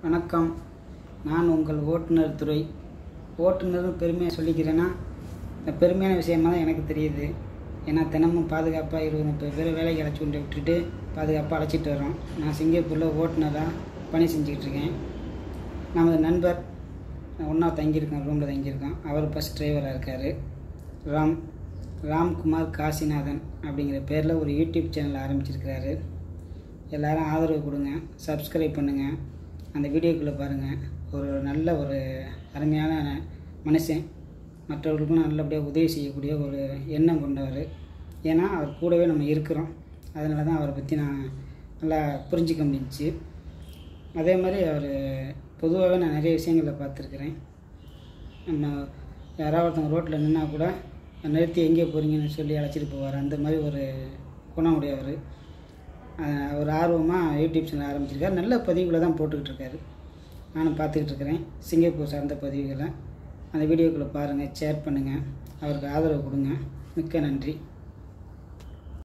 வணக்கம் நான் உங்கள் ஓட்டுநர் துறை ஓட்டுநர்னு பெருமையாக சொல்லிக்கிறேன்னா இந்த பெருமையான விஷயமா தான் எனக்கு தெரியுது ஏன்னா தினமும் பாதுகாப்பாக இருபது முப்பது பேரை வேலைக்கு அழைச்சி கொண்டு விட்டுட்டு பாதுகாப்பாக அழைச்சிட்டு வரோம் நான் சிங்கப்பூரில் ஓட்டுநராக பணி செஞ்சுக்கிட்டு இருக்கேன் நமது நண்பர் ஒன்றா தங்கியிருக்கோம் ரூமில் தங்கியிருக்கோம் அவர் பஸ் டிரைவராக இருக்கார் ராம் ராம்குமார் காசிநாதன் அப்படிங்கிற பேரில் ஒரு யூடியூப் சேனல் ஆரம்பிச்சிருக்கிறாரு எல்லாரும் ஆதரவு கொடுங்க சப்ஸ்கிரைப் பண்ணுங்கள் அந்த வீடியோக்குள்ளே பாருங்கள் ஒரு நல்ல ஒரு அருமையான மனுஷன் மற்றவர்களுக்கும் நல்லபடியாக உதவி செய்யக்கூடிய ஒரு எண்ணம் கொண்டவர் ஏன்னா அவர் கூடவே நம்ம இருக்கிறோம் அதனால தான் அவரை பற்றி நான் நல்லா புரிஞ்சிக்க முடிஞ்சுச்சு அதே மாதிரி அவர் பொதுவாகவே நான் நிறைய விஷயங்களில் பார்த்துருக்குறேன் நம்ம யாராவது ஒருத்தவங்க ரோட்டில் நின்னா கூட நிறுத்தி எங்கே போகிறீங்கன்னு சொல்லி அழைச்சிட்டு போவார் அந்த மாதிரி ஒரு குணம் உடையவர் அஹ் ஒரு ஆர்வமாக யூடியூப் சேனல் ஆரம்பிச்சிருக்காரு நல்ல பதிவுகளை தான் போட்டுக்கிட்டு இருக்காரு நானும் பார்த்துக்கிட்டு இருக்கிறேன் சிங்கப்பூர் சார்ந்த பதிவுகளை அந்த வீடியோக்குள்ளே பாருங்கள் ஷேர் பண்ணுங்கள் அவருக்கு ஆதரவு கொடுங்க மிக்க நன்றி